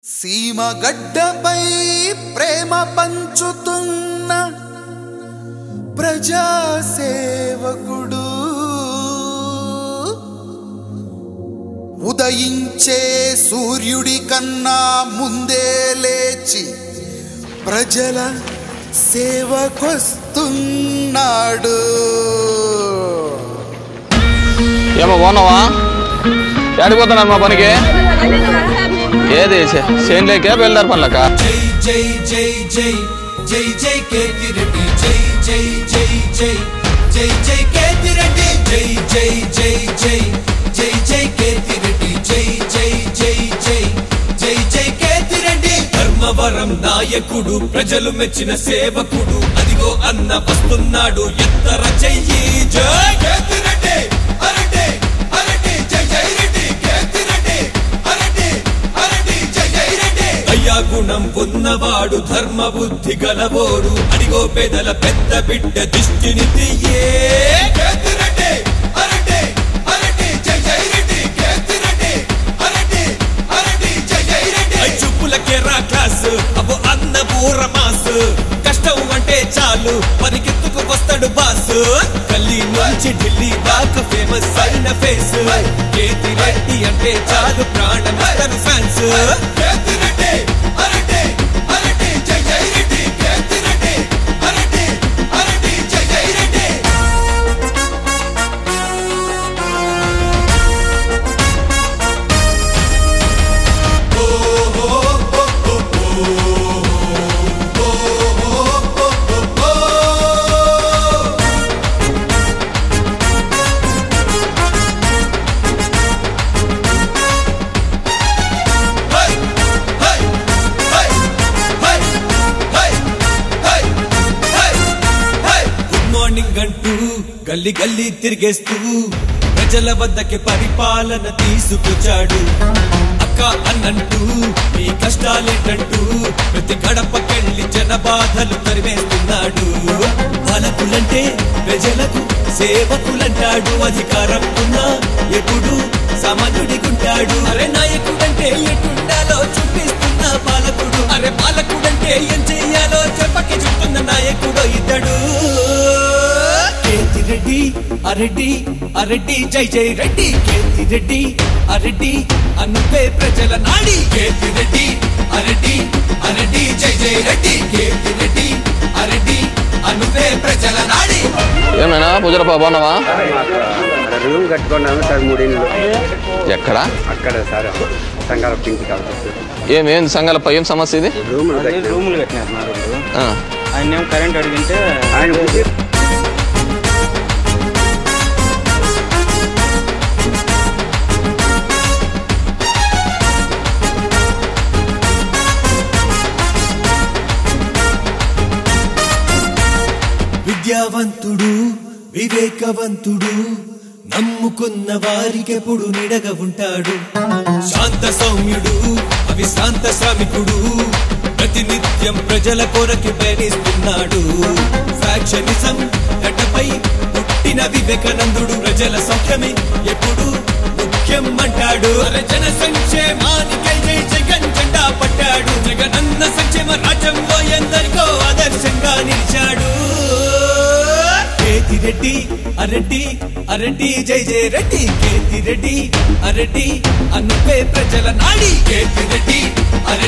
సీమ గడ్డపై ప్రేమ పంచుతున్న ప్రజాసేవకుడు ఉదయించే సూర్యుడి కన్నా ముందే లేచి ప్రజల సేవకొస్తున్నాడు ఏమో బాగున్నావా ఏడిపోతున్నాను మా పనికి ఏది చేనులేకే బయలుదేరి పనులక జై జై జై జై జై జై కేతిరెడ్డి జై జై జై జై జై జై కేతిరెడ్డి జై జై జై జై జై జై కేతిరెడ్డి జై జై జై జై జై జై కేతిరెడ్డి ధర్మవరం నాయకుడు ప్రజలు మెచ్చిన సేవకుడు అదిగో అన్న వస్తున్నాడు ఎత్తర చెయ్యి జై కేతిరెడ్డి అరటి అరటి జై జై రెడ్డి కేతిరెడ్డి అరటి అరటి జై జై రెడ్డి అయ్యా గుణం ఉన్నవాడు ధర్మ బుద్ధి గలవోడు అడిగో పెదల పెద్ద బిడ్డ దిష్టిని తీయే కేతిరెడ్డి అరటి అరటి జై జై రెడ్డి కేతిరెడ్డి అరటి అరటి జై జై రెడ్డి ఐ చూపులకే రా క్లాస్ అబ్బో అన్న బూర మాస్ కష్టం అంటే చాలు పరిగెత్తుకు వస్తాడు బాస్ గల్లీ నుంచి ఢిల్లీ దాకా ఫేమస్ అయిన ఫేస్ కేతి రెడ్డి అంటే చాలు ప్రాణం ఇస్తారు ఫ్యాన్స్ కేతి రెడ్డి అరటి అరటి జై జై రెడ్డి కేతి రెడ్డి అరటి అరటి జై జై Reddy hi hi hi hi hi hi hi hi good morning అంటూ గల్లీ గల్లీ తిరిగేస్తూ ప్రజల వద్దకి పరిపాలన తీసుకొచ్చాడు అక్క అన్నంటూ మీ కష్టాలేటంటూ ప్రతి గడపకెళ్ళి జన బాధలు తరిమేస్తున్నాడు పాలకులంటే ప్రజలకు సేవకులంటాడు అధికారం ఉన్నా ఎప్పుడు సామాన్యుడిగుంటాడు అరే నాయకుడంటే ఎటుండాలో చూపిస్తున్న పాలకుడు అరే పాలకుడంటే ఏం చెయ్యాలో చెప్పకి చెప్తున్న నాయకుడు ఇతడు కేతి రెడ్డి అరెడ్డి అరెడ్డి జై జై రెడ్డి కేతి రెడ్డి అరెడ్డి అనుపే ప్రజల నాడి కేతి రెడ్డి అరెడ్డి అరెడ్డి జై జై రెడ్డి కేతి రెడ్డి అరెడ్డి అనుపే ప్రజల నాడి ఏమైనా పూజరపా బాగున్నావా రూమ్ కట్టుకున్నాము సార్ మూడేళ్ళు ఎక్కడ అక్కడ సార్ సంఘాల పింక్ కావచ్చు ఏమేం సంఘాలపై ఏం సమస్య ఇది రూములు అదే కట్టినాము. రూములు కట్టినారు మా రూములు ఆ, ఆయన ఏం కరెంట్ అడిగింటే ఆయన ఉద్యోగం విద్యావంతుడు వివేకవంతుడు నమ్ముకున్న వారికెప్పుడు నిడగ ఉంటాడు శాంత సౌమ్యుడు అవిశ్రాంత శ్రామికుడు ప్రతినిత్యం ప్రజల కొరకి ప్రయాణిస్తున్నాడు ఫ్యాక్షనిజం గడ్డపై పుట్టిన వివేకానందుడు ప్రజల సౌఖ్యమే ఎప్పుడు ముఖ్యం అంటాడు అరే జన సంక్షేమానికై జై జగన్ జెండా పట్టాడు జగనన్న సంక్షేమ రాజ్యంలో ఎందరికో ఆదర్శంగా నిలిచాడు కేతి రెడ్డి అరెడ్డి అరెడ్డి జై జై రెడ్డి కేతి రెడ్డి అరెడ్డి అనుపే ప్రజల నాడి కేతి రెడ్డి అరెడ్డి